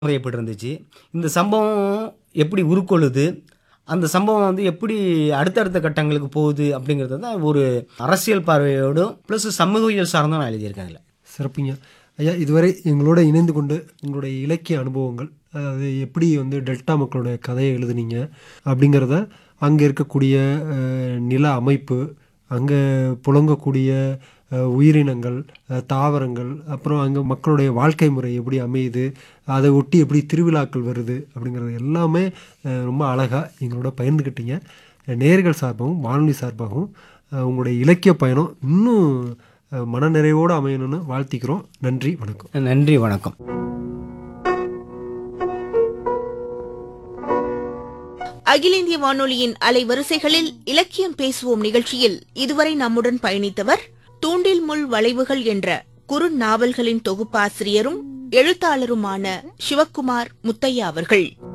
முறை எப்படி இருந்துச்சு இந்த சம்பவம் எப்படி உருக்கொள்ளுது அந்த சம்பவம் வந்து எப்படி அடுத்தடுத்த கட்டங்களுக்கு போகுது அப்படிங்கிறது தான் ஒரு அரசியல் பார்வையோடும் ப்ளஸ் சமூகவியல் சார்ந்தும் நான் எழுதியிருக்கேன் அதில் சிறப்புங்க ஐயா இதுவரை எங்களோட இணைந்து கொண்டு உங்களுடைய இலக்கிய அனுபவங்கள் அதாவது எப்படி வந்து டெல்டா மக்களுடைய கதையை எழுதுனீங்க அப்படிங்கிறத அங்கே இருக்கக்கூடிய அஹ், நில அமைப்பு அங்கே புழங்கக்கூடிய அஹ், உயிரினங்கள் அஹ், தாவரங்கள் அப்புறம் அங்கே மக்களுடைய வாழ்க்கை முறை எப்படி அமையுது அதை ஒட்டி எப்படி திருவிழாக்கள் வருது அப்படிங்கிறது எல்லாமே அஹ், ரொம்ப அழகாக எங்களோட பகிர்ந்துக்கிட்டீங்க நேர்கள் சார்பாகவும் வானொலி சார்பாகவும் அஹ், உங்களுடைய இலக்கிய பயணம் இன்னும் அஹ், மனநிறைவோடு அமையணும்னு வாழ்த்திக்கிறோம் நன்றி வணக்கம் நன்றி வணக்கம் அகில இந்திய வானொலியின் அலைவரிசைகளில் இலக்கியம் பேசுவோம் நிகழ்ச்சியில் இதுவரை நம்முடன் பயணித்தவர் தூண்டில் முள் வளைவுகள் என்ற குறு நாவல்களின் தொகுப்பாசிரியரும் எழுத்தாளருமான சிவக்குமார் முத்தையா அவர்கள்